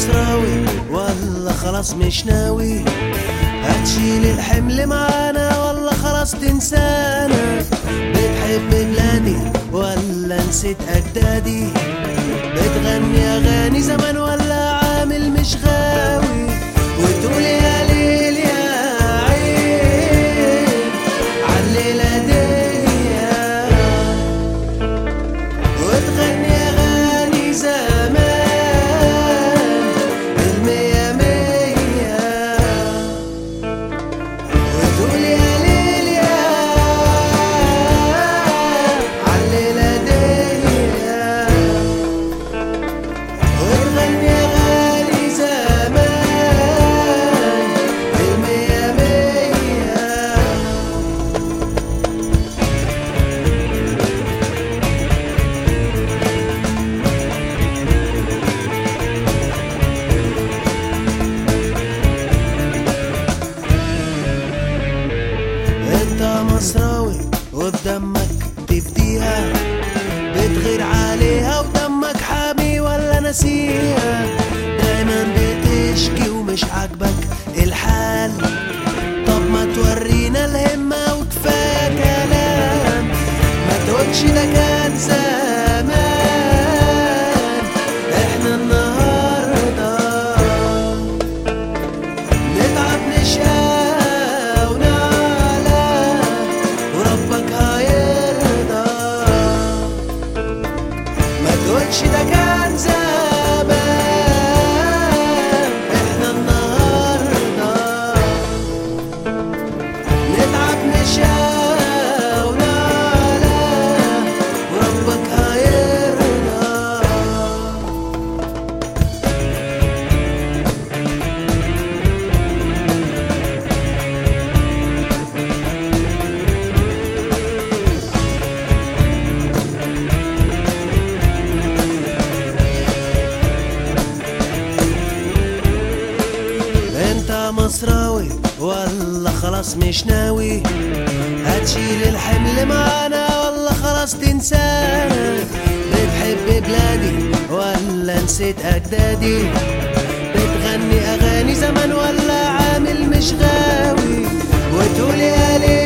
مصراوي ولا خلاص مش ناوي هتشيل الحمل معانا ولا خلاص تنسانا بتحب بلادي ولا نسيت أجدادي بتغني أغاني زمان ولا عامل مش غاوي وتقول يا ليل يا عين عالليلة دي وتغني أغاني زمان المية مية وتقول يا ليل يا عالليلة دي وتغني أغاني زمان المية مية انت مصراوي وبدمك تفديها بتغير عليها ودمك حامي ولا نسيها دايما بتشكي ومش عاجبك الحال طب ما تورينا الهمة وكفاية كلام ما تقولش ده كان زمان احنا النهارده نتعب نشقى ونعلى وربك هيرضى ما تقولش ده كان زمان احنا النهارده نتعب نشقى ونعلى وربك هيرضى انت مصراوي ولا خلاص مش ناوي هتشيل الحمل معانا ولا خلاص تنسانا بتحب بلادي ولا نسيت اجدادي بتغني اغاني زمان ولا عامل مش غاوي وتقول يا ليل